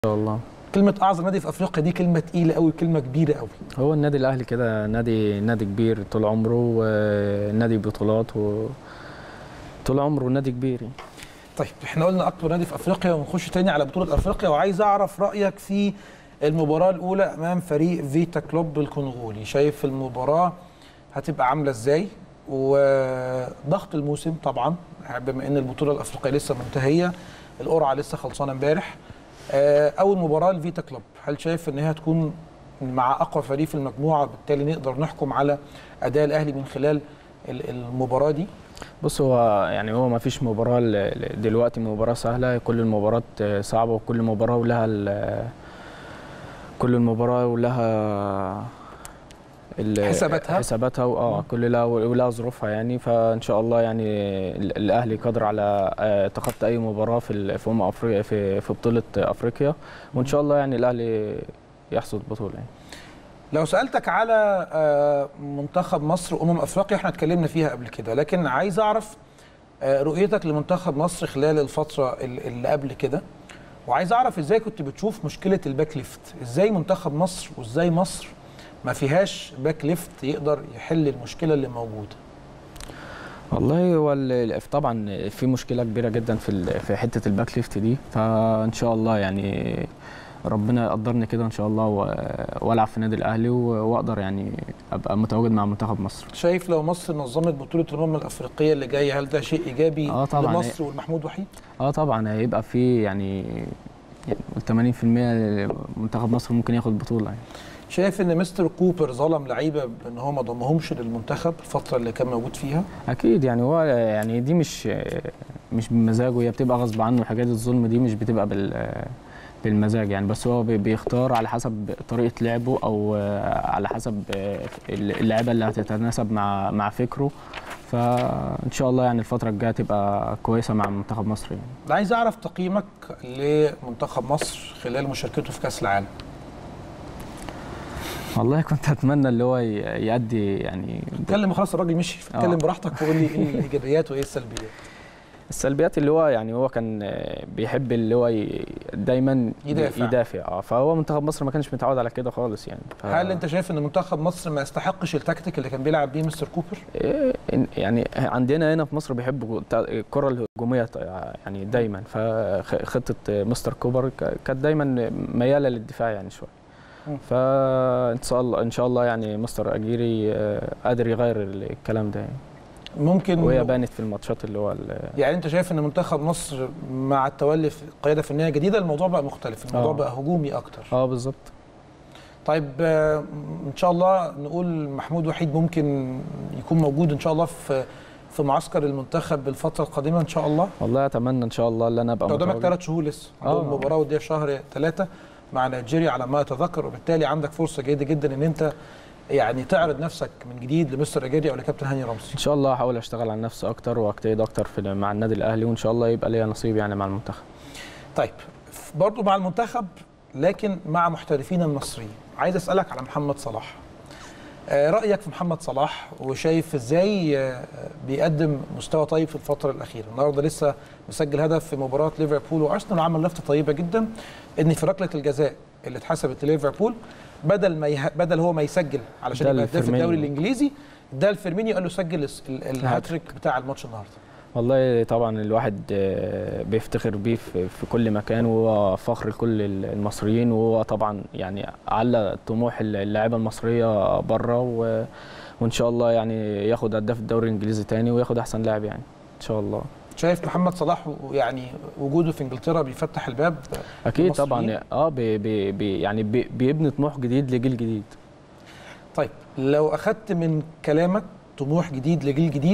شاء الله كلمه اعظم نادي في افريقيا دي كلمه تقيله قوي كلمه كبيره قوي هو النادي الاهلي كده نادي نادي كبير طول عمره ونادي بطولات و طول عمره نادي كبير يعني. طيب احنا قلنا اكبر نادي في افريقيا ونخش تاني على بطوله افريقيا وعايز اعرف رايك في المباراه الاولى امام فريق فيتا كلوب الكونغولي شايف المباراه هتبقى عامله ازاي وضغط الموسم طبعا بما ان البطوله الافريقيه لسه منتهيه القرعه لسه خلصانه امبارح آه، اول مباراه لفيتا كلوب هل شايف ان هي هتكون مع اقوى فريق في المجموعه بالتالي نقدر نحكم على اداء الاهلي من خلال ال- المباراه دي بص هو يعني هو ما فيش مباراة ل- ل- دلوقتي مباراة سهلة كل المباريات صعبة وكل مباراة ولها ال- كل المباراة ولها ال- حساباتها. حساباتها واه كل لها ولها ظروفها يعني فان شاء الله يعني ال- الاهلي قادر على آه، تخطي اي مباراة في ال- في امم افريقيا في في بطولة افريقيا وان شاء الله يعني الاهلي يحصد البطولة يعني. لو سالتك على آه، منتخب مصر وامم افريقيا احنا اتكلمنا فيها قبل كده لكن عايز اعرف آه، رؤيتك لمنتخب مصر خلال الفتره ال- اللي قبل كده وعايز اعرف ازاي كنت بتشوف مشكله الباك ليفت ازاي منتخب مصر وازاي مصر ما فيهاش باك ليفت يقدر يحل المشكله اللي موجوده والله هو ال- طبعا في مشكله كبيره جدا في ال- في حته الباك ليفت دي فان شاء الله يعني ربنا يقدرني كده ان شاء الله و- والعب في النادي الاهلي و- واقدر يعني ابقى متواجد مع منتخب مصر شايف لو مصر نظمت بطوله الامم الافريقيه اللي جايه هل ده شيء ايجابي آه طبعاً. لمصر والمحمود وحيد اه طبعا هيبقى في يعني يعني 80% منتخب مصر ممكن ياخد بطوله يعني. شايف ان مستر كوبر ظلم لعيبه بان هو ما ضمهمش للمنتخب الفتره اللي كان موجود فيها اكيد يعني هو يعني دي مش مش بمزاجه هي بتبقى غصب عنه حاجات الظلم دي مش بتبقى بال بالمزاج يعني بس هو بي- بيختار على حسب طريقه لعبه او على حسب اللعيبه اللي هتتناسب مع مع فكره فان شاء الله يعني الفتره الجايه تبقى كويسه مع منتخب مصر يعني. عايز اعرف تقييمك لمنتخب مصر خلال مشاركته في كاس العالم والله كنت اتمنى اللي هو ي- يأدي يعني اتكلم خلاص الراجل مشي اتكلم آه. براحتك وقول لي ايه الايجابيات وايه السلبيات السلبيات اللي هو يعني هو كان آه، بيحب اللي هو ي- دايما يدافع. يدافع اه فهو منتخب مصر ما كانش متعود على كده خالص يعني ف... هل انت شايف ان منتخب مصر ما يستحقش التكتيك اللي كان بيلعب بيه مستر كوبر إيه، إن- يعني عندنا هنا في مصر بيحبوا الت- الكره الهجوميه ط- يعني دايما فخطه مستر كوبر ك- كانت دايما مياله للدفاع يعني شويه مم. فان شاء الله ان شاء الله يعني مستر اجيري آه، قادر يغير الكلام ده يعني ممكن وهي بانت في الماتشات اللي هو ال- يعني انت شايف ان منتخب مصر مع التولي في قياده فنيه جديده الموضوع بقى مختلف الموضوع آه. بقى هجومي اكتر اه بالظبط طيب آه، ان شاء الله نقول محمود وحيد ممكن يكون موجود ان شاء الله في في معسكر المنتخب الفتره القادمه ان شاء الله والله اتمنى ان شاء الله ان انا ابقى انت قدامك متواجد. ثلاث شهور لسه عندهم آه. مباراه وديه في شهر ثلاثه مع نيجيريا على ما اتذكر وبالتالي عندك فرصه جيده جدا ان انت يعني تعرض نفسك من جديد لمستر اجيري او لكابتن هاني رمزي ان شاء الله هحاول اشتغل على نفسي اكتر واجتهد اكتر في مع النادي الاهلي وان شاء الله يبقى ليا نصيب يعني مع المنتخب طيب برضو مع المنتخب لكن مع محترفين المصريين عايز اسالك على محمد صلاح آه، رايك في محمد صلاح وشايف ازاي آه، بيقدم مستوى طيب في الفتره الاخيره النهارده لسه مسجل هدف في مباراه ليفربول وارسنال وعمل لفته طيبه جدا ان في ركله الجزاء اللي اتحسبت لليفربول بدل ما يه... بدل هو ما يسجل علشان ده يبقى هداف لفيرمينيو. الدوري الانجليزي ده لفيرمينيو قال له سجل الس- ال- الهاتريك بتاع الماتش النهارده والله طبعا الواحد آه، بيفتخر بيه في في كل مكان وهو فخر لكل المصريين وهو طبعا يعني على طموح اللاعيبه المصريه بره و- وان شاء الله يعني ياخد هداف الدوري الانجليزي تاني وياخد احسن لاعب يعني ان شاء الله شايف محمد صلاح يعني وجوده في انجلترا بيفتح الباب اكيد المصريين؟ طبعا اه بي بي بي يعني بي بيبني طموح جديد لجيل جديد طيب لو اخذت من كلامك طموح جديد لجيل جديد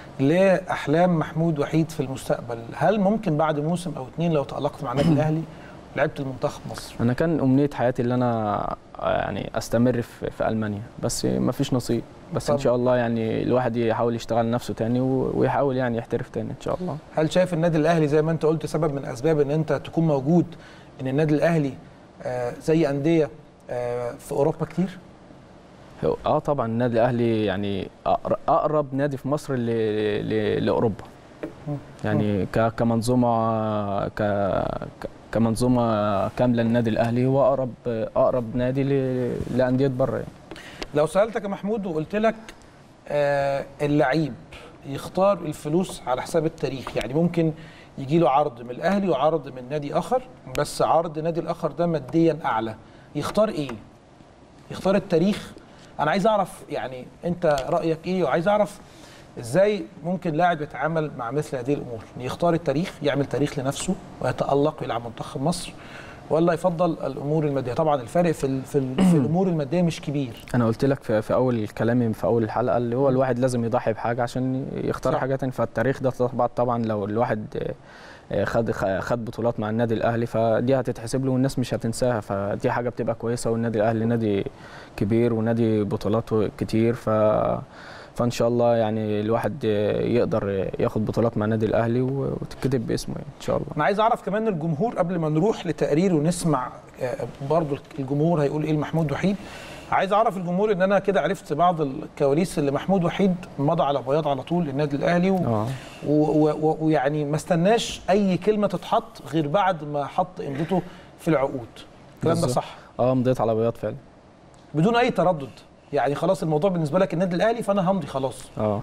لاحلام محمود وحيد في المستقبل هل ممكن بعد موسم او اتنين لو تالقت مع النادي الاهلي لعبت المنتخب مصر انا كان امنيه حياتي اللي انا آه، يعني استمر في, في المانيا بس ما فيش نصيب بس ان طب- شاء الله يعني الواحد يحاول يشتغل نفسه تاني و- ويحاول يعني يحترف تاني ان شاء الله هل شايف النادي الاهلي زي ما انت قلت سبب من اسباب ان انت تكون موجود ان النادي الاهلي آه زي انديه آه في اوروبا كتير هو- اه طبعا النادي الاهلي يعني أقر- اقرب نادي في مصر ل... ل... لاوروبا مم. يعني ك... كمنظومه ك... ك... كمنظومه كامله للنادي الاهلي هو اقرب اقرب نادي ل- لانديه بره يعني. لو سالتك يا محمود وقلت لك آه اللعيب يختار الفلوس على حساب التاريخ يعني ممكن يجي له عرض من الاهلي وعرض من نادي اخر بس عرض نادي الاخر ده ماديا اعلى يختار ايه يختار التاريخ انا عايز اعرف يعني انت رايك ايه وعايز اعرف ازاي ممكن لاعب يتعامل مع مثل هذه الامور يختار التاريخ يعمل تاريخ لنفسه ويتالق ويلعب منتخب مصر ولا يفضل الامور الماديه طبعا الفرق في ال- في, ال- في الامور الماديه مش كبير انا قلت لك في, في اول كلامي في اول الحلقه اللي هو الواحد لازم يضحي بحاجه عشان يختار صح. حاجه تانية فالتاريخ ده طبعا طبعا لو الواحد آه، خد خد بطولات مع النادي الاهلي فدي هتتحسب له والناس مش هتنساها فدي حاجه بتبقى كويسه والنادي الاهلي نادي كبير ونادي بطولاته كتير ف فان شاء الله يعني الواحد يقدر ياخد بطولات مع النادي الاهلي وتتكتب باسمه يعني ان شاء الله انا عايز اعرف كمان الجمهور قبل ما نروح لتقرير ونسمع آه، برضو الجمهور هيقول ايه لمحمود وحيد عايز اعرف الجمهور ان انا كده عرفت بعض الكواليس اللي محمود وحيد مضى على بياض على طول للنادي الاهلي و... اه و- و- و- ويعني ما استناش اي كلمه تتحط غير بعد ما حط امضته في العقود الكلام ده بالظبط. صح اه مضيت على بياض فعلا بدون اي تردد يعني خلاص الموضوع بالنسبه لك النادي الاهلي فانا همضي خلاص اه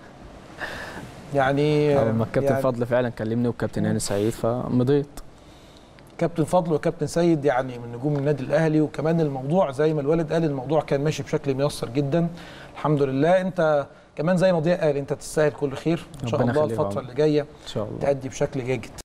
يعني آه، لما الكابتن يعني فضل فعلا كلمني والكابتن هاني سعيد فمضيت كابتن فضل وكابتن سيد يعني من نجوم النادي الاهلي وكمان الموضوع زي ما الوالد قال الموضوع كان ماشي بشكل ميسر جدا الحمد لله انت كمان زي ما ضياء قال انت تستاهل كل خير ان شاء ربنا الله يخليك يا الفتره عمر. اللي جايه ان شاء الله تأدي بشكل جيد